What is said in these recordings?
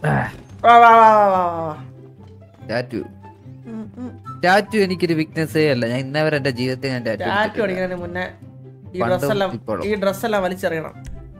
വാ വാ വാ വാ വാ വാ ടാറ്റു ഉം, ഉം. ടാറ്റു എനിക്കൊരു വീക്ക്നെസ്സേ അല്ല ഞാൻ ഇന്നവരെ എന്റെ ജീവിതത്തിൽ ഞാൻ ടാറ്റു ടാറ്റു അടിക്കുന്നതിന് മുന്നേ ഈ പണ്ടും ഡ്രസ്സെല്ലാം ഇപ്പോഴും. ഈ ഡ്രസ്സെല്ലാം വലിച്ചെറിയണം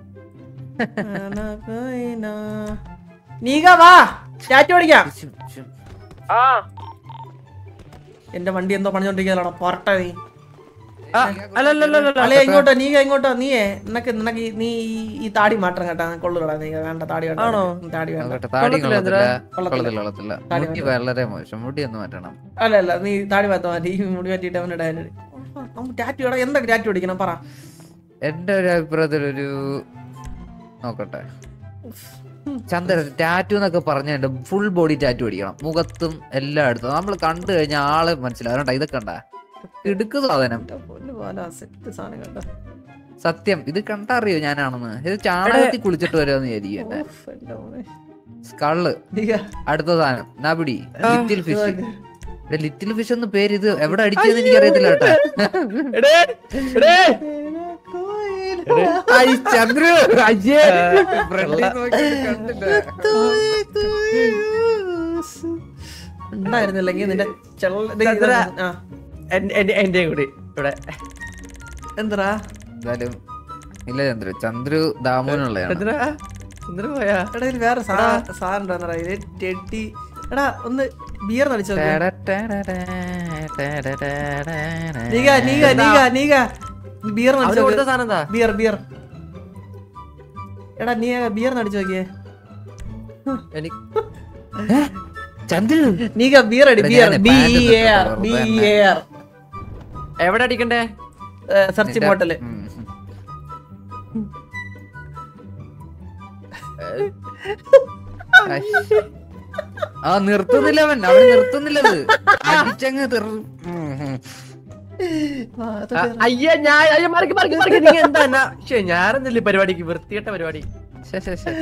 നീക വാ ടാറ്റു അടിക്കാം ആ എന്റെ വണ്ടി എന്തോ പണിഞ്ഞോണ്ടിരിക്കാനാണോ പൊറട്ട നീ ആ, അല്ല അല്ല അല്ല അല്ല അല്ലേ ഇങ്ങോട്ടോ നീ ഇങ്ങോട്ടോ നീയേ നിനക്ക് നിനക്ക് ഈ- നീ ഈ- ഈ താടി മാറ്റം കേട്ടാ കൊള്ളൂടാ നീ വേണ്ട താടി വേണ്ട ആണോ? ഉം, താടി വേണ്ട നോക്കട്ടെ, താടി കൊള്ളത്തില്ല കൊള്ളത്തില്ല. കൊള്ളത്തില്ല കൊള്ളത്തില്ല താടി മുടി വളരെ മോശം മുടി ഒന്ന് മാറ്റണം അല്ല അല്ല നീ താടി മാറ്റാ മാറ്റി ഈ മുടി മാറ്റിയിട്ട് അവന്റെ ഡയറി ടാറ്റു ഇടാ എന്തൊക്കെ ടാറ്റു അടിക്കണം പറ എന്റെ ഒരു അഭിപ്രായത്തിൽ ഒരു നോക്കട്ടെ ചന്ദ്ര ടാറ്റു എന്നൊക്കെ പറഞ്ഞ ഫുൾ ബോഡി ടാറ്റു അടിക്കണം മുഖത്തും എല്ലായിടത്തും നമ്മൾ കണ്ടു കഴിഞ്ഞാൽ ആളെ മനസ്സിലാവും കേട്ടോ ഇതൊക്കെ കണ്ട ഇടുക്ക് സാധനം എന്റെ പൊന്നു പോലെ സെറ്റ് സാധനം കേട്ടോ സത്യം ഇത് കണ്ടറിയോ ഞാനാണെന്ന് ഇത് ചാണകത്തിൽ കുളിച്ചിട്ട് വരുമെന്ന് വിചാരിക്കും എന്നെ ഉഫ്, എന്റെ മോനെ. സ്കള് നീക, അടുത്ത സാധനം നബിടി ലിറ്റിൽ ഫിഷ് ലിറ്റിൽ ഫിഷ് എന്ന് പേര് ഇത് എവിടെ അടിച്ചതെന്ന് എനിക്ക് അറിയത്തില്ല കേട്ടോ എടേ എടേ ഐ, ചന്ദ്രു അയ്യേ ഫ്രണ്ടിൽ നോക്കിയിട്ട് കണ്ടില്ല ഉണ്ടായിരുന്നില്ലെങ്കിൽ നിന്റെ ചെള്ള ദേ ഇത് ചന്ദ്ര. ആ, എൻ- എൻ- എന്റെ കൂടി ഇവിടെ എന്തെടാ എന്തായാലും ഇല്ല ചന്ദ്രു ചന്ദ്രു ദാമുനുള്ളതാണ് ചന്ദ്ര ചന്ദ്ര പോയാ എടാ ഇതിൽ വേറെ സാ- സാധനം ഉണ്ടെന്നടാ ഇതില് ടെട്ടി എടാ ഒന്ന് ബിയർ നടിച്ചോ നീക നീക നീക നീക ബിയർ അവര് നടിച്ചോ കൊടുത്ത സാധനം എന്താ ബിയർ ബിയർ എടാ നീ ബിയർ നടിച്ചു നോക്കിയേ എനിക്ക് ചന്ദ്രു നീക ബിയർ അടി എടാ, ബിയർ ഞാനേ ബി pant എ ആർ ഇട്ടിട്ട് ബി വെറുതെ എ ആർ എവിടെ അടിക്കണ്ടേ സെർച്ച് മോട്ടല് ഉം. ഐ. ആ നിർത്തുന്നില്ല അവൻ അവൻ നിർത്തുന്നില്ലത് അടിച്ചങ്ങ് തെറി ഉം, ഉം. ആ, അയ്യ ഞാൻ അയ്യ മറിക്ക് മറിക്ക് മറിക്ക് നീ എന്താ എന്നാ ശ്ശേ, ഞാനെന്നല്ലേ പരിപാടിക്ക് വൃത്തികെട്ട പരിപാടി ശ്ശെ, ശ്ശെ, ശ്ശെ.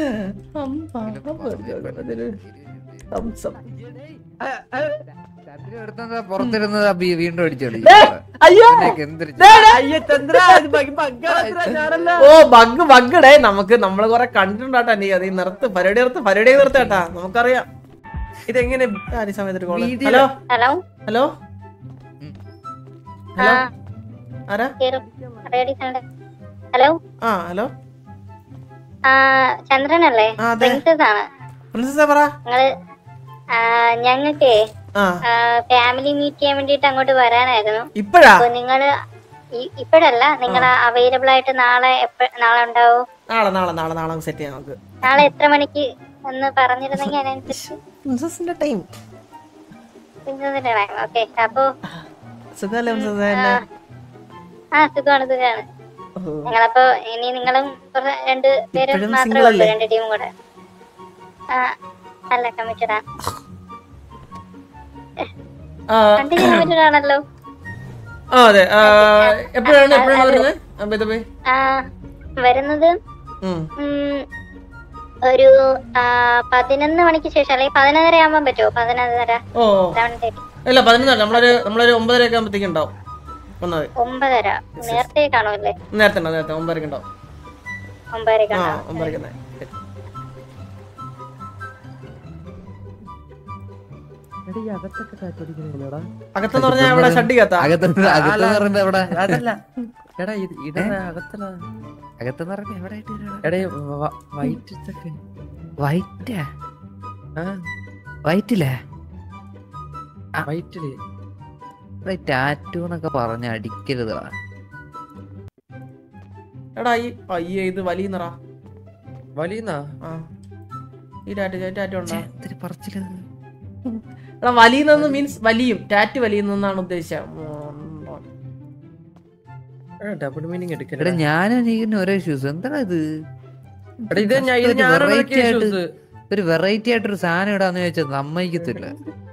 ആ, ആ, ചന്ദ്രു എടുത്തത് പുറത്തിരുന്നത് ആ ബി- വീണ്ടും അടിച്ചു കളി അയ്യോ ഇതിനൊക്കെ എന്തൊരു അയ്യ ചന്ദ്ര ഇത് ബഗ്- ബഗ്ഗാണ് ചന്ദ്ര, ഞാനല്ല ഓ ബഗ് ബഗ്ഗടേ നമുക്ക് നമ്മള് കൊറേ കണ്ടിട്ടുണ്ടാട്ടാ നീ അത് ഈ നിർത്ത് പരിപാടി നിർത്ത് പരിപാടി നിർത്തേട്ടാ നമുക്കറിയാം ഇതെങ്ങനെ ആ, ഈ സമയത്ത് ഒരു call. വീതിയില- ഹലോ ഹലോ ഹലോ ഉം. ഹലോ ആ. ആരാ കേറും റേഡി സൗണ്ട് ഹലോ ആ ഹലോ ആ ചന്ദ്രനല്ലേ ആ അതെ പ്രിൻസസ് ആണ് പ്രിൻസസ് പറ നിങ്ങള് ആ, ഞങ്ങക്കേ ആ ഫാമിലി മീറ്റ് ചെയ്യാൻ വേണ്ടിട്ട് അങ്ങോട്ട് വരാനായിരുന്നു ഇപ്പഴാ അപ്പൊ നിങ്ങള് ഈ- ഇപ്പോഴല്ല നിങ്ങൾ അവൈലബിൾ ആയിട്ട് നാളെ എപ്പ- നാളെ ഉണ്ടാവും നാളെ നാളെ നാളെ നാളെ സെറ്റ് ചെയ്യാം നമുക്ക് നാളെ എത്ര മണിക്ക് എന്ന് പറഞ്ഞിരുന്നെങ്കിൽ അതിനനുസരിച്ച് പ്രിൻസസിന്റെ ടൈം പ്രിൻസസിന്റെ ടൈം ഓക്കെ അപ്പൊ സുഖല്ലേ പ്രിൻസസ് എന്നെ ആ സുഖമാണ് സുഖമാണ് നിങ്ങളപ്പോ ഇനി നിങ്ങളും കുറേ രണ്ട് പേര് ഇപ്പഴും മാത്രമേ single ഉള്ളൂ അല്ലേ? രണ്ട് ടീമും കൂടെ ആ അല്ല കമ്മിറ്റഡാ ആ രണ്ട് കമ്മിറ്റഡ് ആണല്ലോ ആ, അതെ ആ, എപ്പോഴാണ് എപ്പോഴാണ് വരുന്നത് ആ, by the way. ആ വരുന്നത് ഉം. ഉം, ഒരു ആ, പതിനൊന്ന് മണിക്ക് ശേഷം അല്ലെങ്കിൽ പതിനൊന്നര ആകുമ്പോൾ പറ്റുമോ പതിനൊന്നര ഓ സെവൻ തേർട്ടി ഇല്ല പതിനൊന്നല്ല നമ്മളൊരു നമ്മളൊരു ഒമ്പതരയൊക്കെ ആകുമ്പോഴത്തേക്ക് ഉണ്ടാവും ഒന്നത് ഒമ്പതര നേരത്തെ കാണുമല്ലേ നേരത്തെ ഉണ്ടാവും നേരത്തെ ഒമ്പതരക്ക് ഉണ്ടാവും ഒമ്പതരക്ക് ആ ഉണ്ടാവും ഒമ്പതരക്ക് തന്നെ. അകത്തെന്ന് പറഞ്ഞാൽ ഇവിടെ ഷഡിക്കത്താ അകത്ത് അകത്ത് പറയുമ്പോ എവിടെ അതല്ല എടാ ഇത് ഇടണ അകത്തല അകത്തെന്ന് പറയുമ്പോ എവിടെ ആയിട്ട് വരും? എടേ വൈറ്റ് ഒക്കെ വൈറ്റാ ആ വൈറ്റില്ലേ വൈറ്റില് ടാറ്റു എന്നൊക്കെ പറഞ്ഞ അടിക്കരുതാ എടാ ഈ അയ്യേ ഇത് വലിയറ വലിയുന്നാ ആ ഈ ടാറ്റു ടാറ്റു ഉണ്ടോ എന്തൊരു പറച്ചില് എടാ വലിയുന്നെന്ന് മീൻസ് വലിയും ടാറ്റു വലിയുന്നെന്നാണ് ഉദ്ദേശിച്ചത് ഡബിൾ മീനിങ് എടാ എടുക്കണ്ട ഞാനും നീക്കിന് ഒരേ ഷൂസ് എന്താ ഇത് എടാ ഇത് ഞാൻ ഇത് ഒരു ഞാൻ variety ആയിട്ട് ഷൂസ് ഒരു വെറൈറ്റി ആയിട്ടൊരു സാധനം ഇടാന്ന് ചോദിച്ചാൽ സമ്മതിക്കത്തില്ല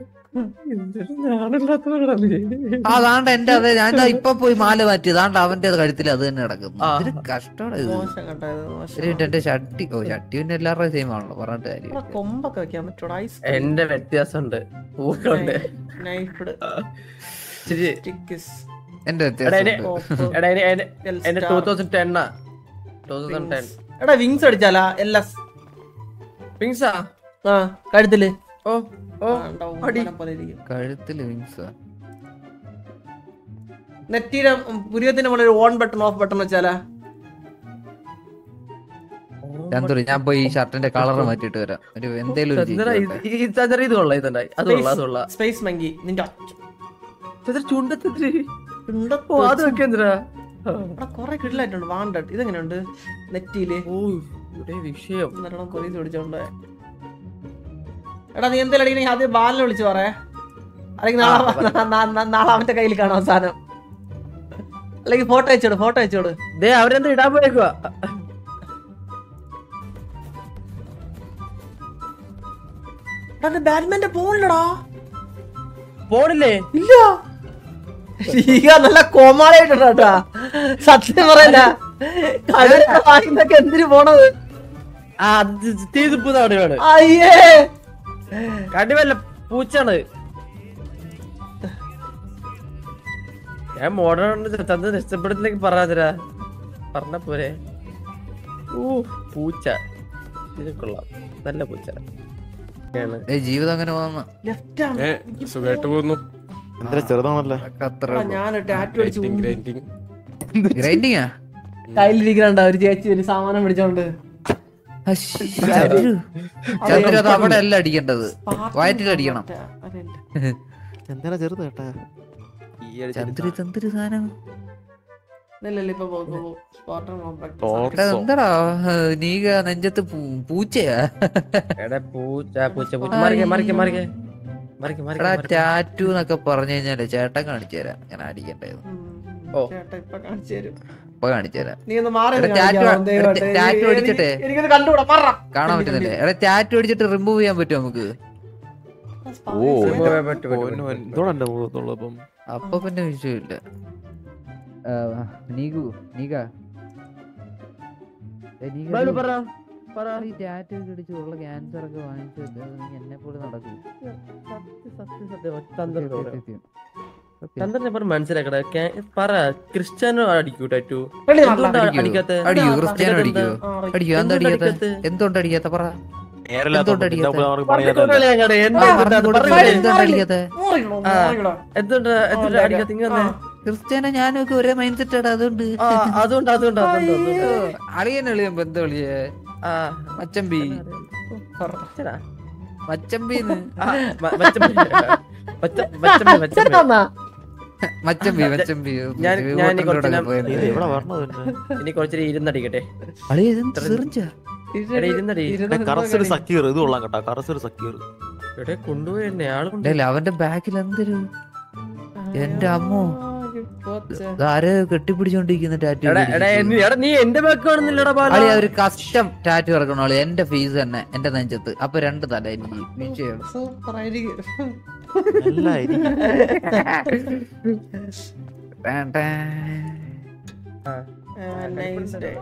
അതാണ്ട് എന്റെ അതെ ഞാൻ ദാ ഇപ്പൊ പോയി മാല മാറ്റി അതാണ്ട് അവന്റെ കഴുത്തിൽ അത് തന്നെ കിടക്കുന്നു ആ. ഇതൊരു കഷ്ടമാണ് ഇത് മോശം കേട്ടോ ഇത് മോശം. ഒരു മിനിറ്റ് എന്റെ ഷട്ടി ഓ ഷട്ടി പിന്നെ എല്ലാവരുടെയും സെയിം ആണല്ലോ പറഞ്ഞിട്ട് കാര്യം എടാ, കൊമ്പൊക്കെ വെക്കാൻ പറ്റൂടാ ഐസ് എന്റെ വ്യത്യാസമുണ്ട് പൂക്കളുണ്ട് നൈഫ്ഡ് ശരി സ്റ്റിക്കിസ് എന്റെ എടാ, എന്നെ- വ്യത്യാസം എടാ എന്റെ- എന്റെ- എന്റെ two thousand ten two thousand ten എടാ വിങ്സ് അടിച്ചാലാ എല്ലാം പിങ്സാ ആ കഴുത്തില് ഓ ഓ ആ, ഉണ്ടാവും. അടി. ഉമ്മനെ പോലെ ഇരിക്കും. കഴുത്തില് വിങ്സ് നെറ്റിയുടെ പുരിയത്തിന്റെ മുകളിൽ ഓൺ ബട്ടൺ ഓഫ് ബട്ടൺ വെച്ചാലാ ചന്ദ്രു ഞാൻ പോയി ഈ ഷർട്ടിന്റെ കളർ മാറ്റിയിട്ട് വരാം ഒരു എന്തേലും ഒരു ചന്ദ്ര ചെയ്യ് ഇത് കേട്ടോ. ഈ ചന്ദ്ര ഇത് കൊള്ളാം ഇതുണ്ടാ അത് കൊള്ളാം അത് കൊള്ളാം സ്പേസ് മങ്കി നിന്റെ ചന്ദ്ര ചുണ്ടത്തിരി ചുണ്ടത്ത് ഓ അത് വെക്ക് ചന്ദ്ര അവിടെ കൊറേ കിടലായിട്ടുണ്ട് വാണ്ടഡ് ഇതെങ്ങനെയുണ്ട് നെറ്റിയില് ഓ ഇവിടെ വിഷയം എന്നിട്ട് പോലീസ് പിടിച്ചോണ്ട് പോയെ. എടാ നീ എന്തായാലും അടിക്കണെങ്കിൽ ആദ്യം ബാലിനെ വിളിച്ചു പറയേ അല്ലെങ്കിൽ നാളെ നാ- നാ- നാ- നാളെ അവന്റെ കയ്യിൽ കാണാം സാധനം അല്ലെങ്കിൽ ഫോട്ടോ അയച്ചോട് ഫോട്ടോ അയച്ചോട് ദേ അവരെന്താ ഇടാൻ പോയേക്കുവാ ബാറ്റ്മാന്റെ ഫോണിലടാ പോണില്ലേ ഇല്ല ശീക നല്ല കോമാളിയായിട്ടുണ്ടാ സത്യം പറയല്ല കഴുത്തൊക്കെ വാങ്ങിന്നൊക്കെ എന്തിനു പോണത് ആ അത് തീതിപ്പ് നാടുകളാണ് അയ്യേ കടിവല്ല പൂച്ചാണ് ഞാൻ മോഡേൺ തന്ന് രക്ഷപ്പെടുത്തിലേക്ക് പറയാതിരാ പറഞ്ഞ പോരെ ഓ പൂച്ച ഇത് കൊള്ളാം നല്ല പൂച്ച ആണ്. ഏയ് ജീവിതം അങ്ങനെ വന്ന ലെഫ്റ്റ് ആണ് ഏ സുഖമായിട്ട് പോകുന്നു എന്താ ചെറുതാണല്ലോ അത്ര എടാ, ഞാൻ ടാറ്റു അടിച്ചു ഗ്രൈൻഡിങ് ഗ്രൈൻഡിങ് ഗ്രൈൻഡിങ്ങാ കയ്യിലിരിക്കണ്ട ഒരു ചേച്ചി ഒരു സാമാനം പിടിച്ചോണ്ട് ചന്ദ്രു ചന്ദ്രു അത് അവിടെ അല്ല അടിക്കേണ്ടത് വയറ്റിൽ അടിക്കണം എന്താ ചെറുത് കേട്ടാ ചന്ദ്രു ചന്ദ്രു സാധനം ഇല്ലല്ല ഇപ്പൊ പോ- ഇപ്പൊ പോ. Spotter compact. എടാ, എന്താടാ നീക നെഞ്ചത്ത് പൂ- പൂച്ചയാ എടാ പൂച്ച പൂച്ച പൂച്ച മറിക്കെ മറിക്കെ മറിക്കെ മറിക്കെ എടാ മറിക്കെ ടാറ്റു എന്നൊക്കെ പറഞ്ഞു കഴിഞ്ഞാല് ചേട്ടൻ കാണിച്ചു തരാം ഞാൻ അടിക്കണ്ടത് ഉം. ഓ. ചേട്ടാ ഇപ്പൊ കാണിച്ചു തരും ഇപ്പൊ കാണിച്ചു തരാം നീ ഒന്ന് മാറി എടാ, നിന്ന് ടാറ്റു- കാണിക്കാമോ? ദയവായിട്ട്. എടാ, ടാറ്റു എനിക്ക് അടിച്ചിട്ടേ. എനിക്കത് കണ്ടുകൂടാ പറ കാണാൻ പറ്റുന്നില്ലേ എടാ ടാറ്റു അടിച്ചിട്ട് റിമൂവ് ചെയ്യാൻ പറ്റുമോ നമുക്ക് ഓ പറ്റും, പറ്റും, പറ്റും. എന്തോടെ എന്റെ മുഖത്തുള്ള അപ്പം അപ്പൊ പിന്നെ വിഷയമില്ല ആ, നീകു നീക ഏ, നീക, ബാലു നീ- പറ പറ ഈ ടാറ്റു ഒക്കെ അടിച്ച് ഉള്ള ക്യാൻസർ ഒക്കെ വാങ്ങിച്ചു നീ എന്നെ പോലെ നടക്കും സത്യം സത്യം സത്യം ചന്ദ്രൻ സത്യം, സത്യം. സത്യം. ചന്ദ്രനെ പറഞ്ഞ മനസ്സിലാക്കടാ കേ- പറ ക്രിസ്ത്യാനോ അടിക്കൂ ടാറ്റു വെളി മാറടാ. എന്തുകൊണ്ടാ അടിക്കോ? അടിക്കാത്ത അടിയോ ആ, ക്രിസ്ത്യാനോ ഇതെന്താ? അടിക്കോ ആ, അടിക്കോ എന്താ എന്തുകൊണ്ട് അടിക്കാത്ത അടിക്കാത്തെ? എന്തുകൊണ്ട് അടിക്കാത്ത പറ നേരല്ലാത്ത എന്തുകൊണ്ട് അടിക്കാത്തെ? പട്ടിക്കുട്ടികളെ അങ്ങട് എന്താ ആ, ഇത് പറഞ്ഞു അത് കൊടുക്ക്. പറഞ്ഞില്ലേ? എന്തുകൊണ്ട് അടിക്കാത്ത മാറിക്കണോ, ആ. മാറിക്കണോ. എന്തുകൊണ്ട് എന്തുകൊണ്ട് ആ, അടിക്കാത്ത ഇങ്ങനെ ആ. ക്രിസ്ത്യാനോ ഞാനും ഒക്കെ ഒരേ മൈൻഡ് സെറ്റാണ് അതുകൊണ്ട് ആ അതുകൊണ്ട് അതുകൊണ്ട് അതുകൊണ്ട് അതുകൊണ്ട് അളിയൻ എളിയൻ ബന്ധം വിളിയേ ആ മച്ചമ്പി ചെടാ. മച്ചമ്പിന്ന് ആ, മ- മച്ചമ്പി. മച്ച- മച്ചമ്പി, മച്ചമ്പി. ചേട്ടാ മച്ചമ്പി മച്ചമ്പി ഞാൻ- ഞാൻ ഈ കുറച്ച് ഞാൻ- പോയത്. ഇത് എവിടെ വരണത് പിന്നെ ഇനി കുറച്ചൊരു ഇരുന്നടിക്കട്ടെ അളിയ ഇതെന്ത് സിറിഞ്ചാ? എടാ ഇരുന്നടി കറസൊരു സക്കീർ ഇത് കൊള്ളാം കേട്ടാ കറസൊരു സക്കീർ എവിടെ കൊണ്ടുപോയി എന്നെ ആള് ഡേ, അവന്റെ ബാക്കിൽ എന്തൊരു എന്റെ അമ്മോ ആര് കെട്ടിപ്പിടിച്ചോണ്ടിരിക്കുന്ന ടാറ്റു എടാ എടാ എന്നെ- എടാ നീ എന്റെ ബാക്ക് കാണുന്നില്ലടാ ബാല അളി ഒരു കസ്റ്റം ടാറ്റു ഇറക്കണം അളി എന്റെ ഫേസ് തന്നെ എന്റെ നെഞ്ചത്ത് അപ്പൊ രണ്ട് തല എനിക്ക് വിഷയം സൂപ്പറായിരിക്കും നല്ല ഇരിക്കും. Tan tan. നൈസ് ഡേ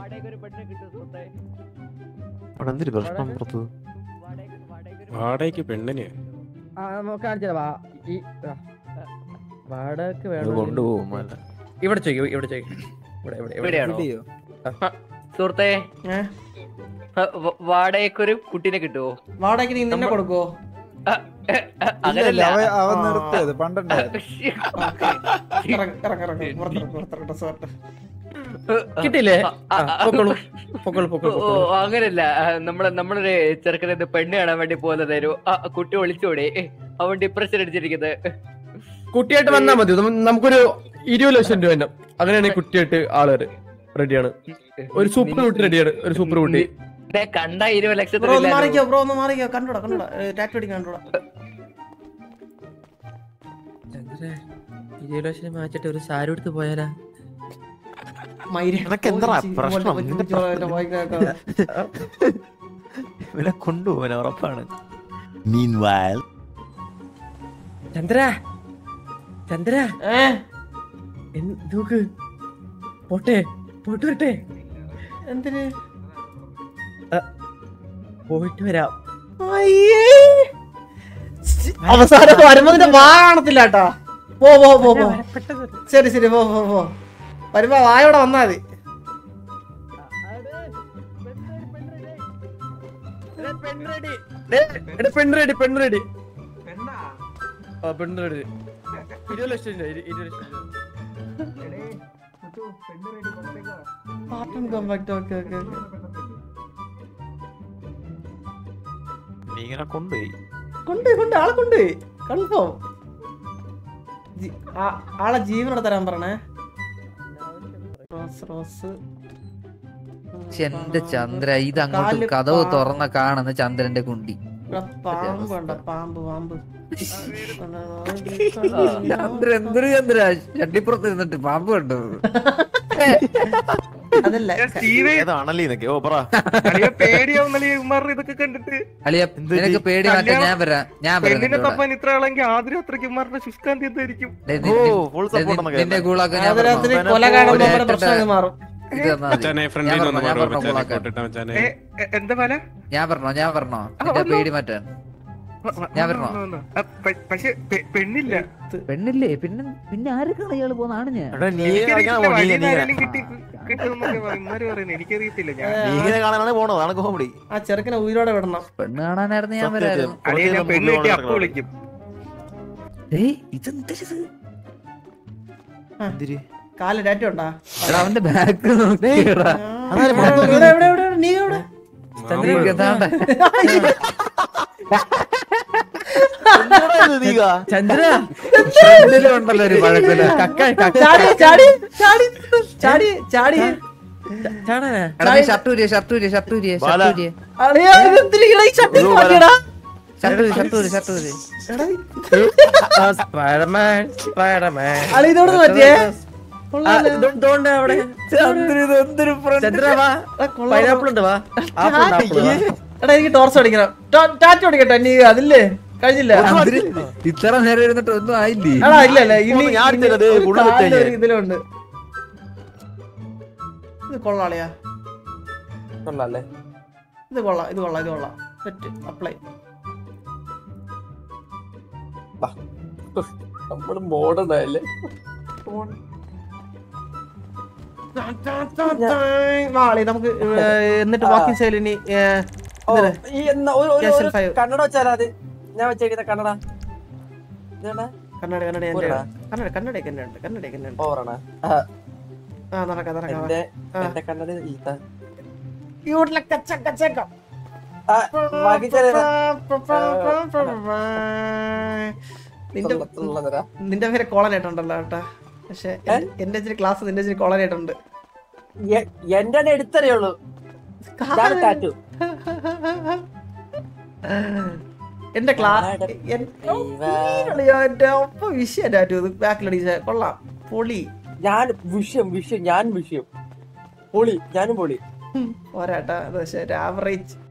അവിടെ എന്തൊരു പ്രശ്നം പുറത്ത് വാടകയ്ക്ക് പെണ്ണിന് വാടക ഇത് വേണം കൊണ്ടുപോകും അല്ല ഇവിടെ ചോദിക്കും ഇവിടെ ചോദിക്കും ഇവിടെ ഇവിടെ ഇവിടെയാണോ ആ. സുഹൃത്തെ ഏ? വാടകയ്ക്കൊരു കുട്ടീനെ കിട്ടുമോ വാടകയ്ക്ക് നീ നിന്നെ കൊടുക്കോ അങ്ങനല്ല അവൻ ആ. നിർത്തിയത് പണ്ടേ ഇറങ്ങ്, ഇറങ്ങ്, ഇറങ്ങ്. പുറത്തിറങ്ങ്, പുറത്തിറങ്ങ്, സുഹൃത്ത്. കിട്ടിയില്ലേ ആ, ആ, ആ, പൊക്കോളൂ പൊക്കോളൂ ഓ പൊക്കോളൂ ഓ, പൊക്കോളൂ. അങ്ങനല്ല ആ, നമ്മളെ നമ്മളൊരു ചെറുക്കനെ പെണ്ണ് കാണാൻ വേണ്ടി പോകുന്നതായിരുന്നു ആ കുട്ടി ഒളിച്ചോടെ അവൻ ഡിപ്രഷൻ അടിച്ചിരിക്കുന്നത് കുട്ടിയായിട്ട് വന്നാ മതി നമ്മ- നമുക്കൊരു ഇരുപത് ലക്ഷം രൂപ തന്നെ അങ്ങനെയാണെങ്കിൽ കുട്ടിയായിട്ട് ആള് റെഡിയാണ് ഒരു സൂപ്പർ കുട്ടി റെഡിയാണ് ഒരു സൂപ്പർ കുട്ടി എന്നെ കണ്ട ഇരുപത് ബ്രോ ഒന്ന് മാറിക്കോ ലക്ഷത്തിന് ബ്രോ ഒന്ന് മാറിക്കോ കണ്ടോടാ കണ്ടോടാ ടാറ്റു അടിക്കാൻ കണ്ടോടാ ഇരുപത് ലക്ഷം മാറ്റിട്ട് ഒരു സാരി എടുത്ത് പോയാലാ മയിര് നിനക്ക് എന്താടാ പോയി, പ്രശ്നം? പോയി, നിന്റെ പോയി, എന്റെ voice കേൾക്കാം. ഇവനെ കൊണ്ടുപോകാൻ ഉറപ്പാണ് Meanwhile, ചന്ദ്ര ചന്ദ്ര ഏ? എന്ത് നോക്ക് പോട്ടെ പോയിട്ട് വരട്ടെ എന്തിന് പോയിട്ട് വരാം അയ്യേ. അവസാനം വരുമ്പോ നിന്റെ വാ കാണത്തില്ല കേട്ടാ പോ പോ പോ പോ ശരി ശരി പോ പോ പോ വരുമ്പോ വായോടെ വന്നാ മതി പെണ്ണ് റെഡി പെണ്ണ് റെഡി പെണ്ണ് റെഡി ആ പെണ്ണ് റെഡി ഇരുപത് ലക്ഷം രൂപ ഇരു- ഇരുപത് ലക്ഷം രൂപ പാർട്ടൺ കോമ്പാക്ട് ഓക്കെ ഓക്കെ ഓക്കെ നീ ഇങ്ങനെ കൊണ്ടുപോയി കൊണ്ട് കൊണ്ട് ആളെ കൊണ്ട് കൺഫേം ആളെ ജീവനോടെ തരാൻ പറഞ്ഞേ റോസ് റോസ് പക്ഷെ എന്റെ ചന്ദ്ര ഇത് അങ്ങോട്ട് കാല് കഥവ് പാ- തുറന്ന കാണുന്ന ചന്ദ്രന്റെ കുണ്ടി ഇവിടെ പാമ്പ് വേണ്ട പാമ്പ് പാമ്പ് ചന്ദ്ര എന്തൊരു ചന്ദ്ര ചട്ടിപ്പുറത്ത് ഇരുന്നിട്ട് പാമ്പ് കണ്ടു അതല്ല ഏതാണല്ലേ ഇതൊക്കെ ഓ പറ പേടിയാവുന്നല്ലേ ഇവന്മാരുടെ ഇതൊക്കെ കണ്ടിട്ട് അളിയ എന്ത് നിനക്ക് പേടി മാറ്റാൻ കല്യാണം- ഞാൻ വരാം ഞാൻ വരാം പെണ്ണിനെ നിന്റെ കൂടെ. തപ്പാൻ ഇത്ര ആളെങ്കിൽ ആദ്യം അത്രയ്ക്ക് ഇവന്മാരുടെ ശുഷ്കാന്തി എന്തായിരിക്കും ഡേ, ഓ നി- ഫുൾ നി- സപ്പോർട്ട് നി- നിന്റെ കൂളാക്കാൻ ഞാൻ ആദരാത്രി പറഞ്ഞോ. കൊല കാണുമ്പോ ഒരു നമ്മുടെ ഏട്ടന്റെ- പ്രശ്നം അങ്ങ് മാറും ഇത് തന്നാ മതി. മച്ചാനെ ഞാൻ ഫ്രണ്ടിൽ നിന്ന് പറഞ്ഞോ, ഞാൻ മാറും പറഞ്ഞോ, മച്ചാനെ കൂളാക്കാൻ. കോട്ടിട്ട മച്ചാനെ ഏ, എ- എന്താ പല ഞാൻ പറഞ്ഞോ ഞാൻ പറഞ്ഞോ നിന്റെ പേടി മാറ്റാൻ ഞാൻ വരണോ? പക്ഷെ പെ- പെണ്ണില്ല പെണ്ണില്ലേ പിന്നെ പിന്നെ ആരൊക്കെയാണ് ഇയാള് പോകുന്നതാണ് ഞാൻ എടാ നീ എനിക്കറിയത്തില്ല കളിക്കാൻ പോ, നീ വഴിയിൽ നീ ആരെങ്കിലും കിട്ടി കിട്ടുമെന്നൊക്കെ ഇവന്മാര് പറയുന്നത് എനിക്കറിയത്തില്ല ഞാൻ നീ ഇങ്ങനെ കാണാനാണ് പോണത് അതാണ് കോമഡി ആ ചെറുക്കനെ ഉയിരോടെ വിടണം പെണ്ണ് കാണാനായിരുന്നു ഞാൻ വരായിരുന്നു അളിയെ ഞാൻ പെണ്ണ് കിട്ടി അപ്പൊ വിളിക്കും ഏയ് ഇതെന്തരിത് എന്തിരി കാല് ടാറ്റു ഉണ്ടാ എടാ അവന്റെ ബാക്ക് നോക്കിയടാ അതാരും പുറത്ത് നോക്കി. എവിടെ എവിടെ എവിടെ നീ എവിടെ ചന്ദ്രൻ ഏതാണ്ട് ചന്ദ്ര ഉണ്ടല്ലോ ഒരു പഴക്കല കക്ക കക്ക ചാടി ചാടി ചാടി ചാടി ചാടി ചാടാനാ ഷർട്ടൂരിയ ഷർട്ടൂരിയ ഷർട്ടൂരിയ ബാല. ഷർട്ടൂരിയ അളിയാ, ഇതെന്തിനാ ഇങ്ങനെ ഈ ചട്ടി ഒരു മാറ്റിയെടാ? ഷർട്ടൂരി ഷർട്ടൂരി ഷർട്ടൂരി എടാ, ആ, സ്പൈഡർമാൻ സ്പൈഡർമാൻ അളി ഇതോട് മാറ്റിയേ ആ, കൊള്ളാലോ. ഇത് ഇതുകൊണ്ട് അവിടെ ചന്ദ്ര വാ എടാ, കൊള്ളാലോ. പൈനാപ്പിൾ ഉണ്ട് വാ ആപ്പിൾ ഉണ്ട്, ആപ്പിൾ വാ. എടാ എനിക്ക് ടോർച്ച് അടിക്കണം ടാറ്റു അടിക്കട്ടെ നീ അതില്ലേ കഴിഞ്ഞില്ല ഇത്ര നേരം ഇരുന്നിട്ട് ഒന്നും ആയില്ലേ എടാ ഇല്ല ഇല്ല ഇനി ഒന്ന് ഞാൻ അടിച്ചത് ദേ ഒരു ഉള്ളു കാലിന്റെ തെറ്റല്ലേ? ഒരു ഇതിലുണ്ട് ഇത് കൊള്ളാളിയാ കൊള്ളാല്ലേ ഇത് കൊള്ളാം ഇത് കൊള്ളാം ഇത് കൊള്ളാം സെറ്റ് അപ്ലൈ നമ്മള് മോഡേൺ ആയല്ലേ വാളി നമുക്ക് ഏ, എന്നിട്ട് വാക്കിംഗ് സ്റ്റൈൽ ഇനി ഏ, ഇതില്. ഈ എന്നാ ഒരു ഒരു- Casual ഒരു five. കണ്ണട വെച്ചാലാ അത് ഞാൻ വെച്ചേക്കുന്ന കണ്ണട ഇതെടാ, കണ്ണട കണ്ണട എന്റെ പോരെടാ. കണ്ണട കണ്ണടയൊക്കെ എന്നെ ഉണ്ട് കണ്ണടയൊക്കെ എന്നെ ഉണ്ട് ഓവറാണ് ആ നടക്കാം നടക്കാം എന്റെ ആ. എന്റെ കണ്ണട ഈത്ത യൂട്ടിലെ കച്ച കച്ചക്കം ആ, ബാക്കി ചെറിയ നിന്റെ ഉള്ളതരാ. നിന്റെ പേര് കോളനായിട്ടുണ്ടല്ലോ കേട്ടാ പക്ഷെ എൻ- എന്റെ ഇച്ചിരി ക്ലാസ് നിന്റെ ഇച്ചിരി കോളനായിട്ടുണ്ട് എ- എന്റെ തന്നെ എടുത്തറിയുള്ളൂ ഇതാണ് ടാറ്റു എന്റെ ക്ലാസ് ദൈവ. എന്റെ ഒപ്പം വിഷയം ടാറ്റു ഇത് ബാക്കിലടിച്ച കൊള്ളാം പൊളി ഞാൻ വിഷയം വിഷയം ഞാൻ വിഷയം പൊളി ഞാനും പൊളി പോരാട്ടാ അത് പക്ഷെ ഒരു ആവറേജ്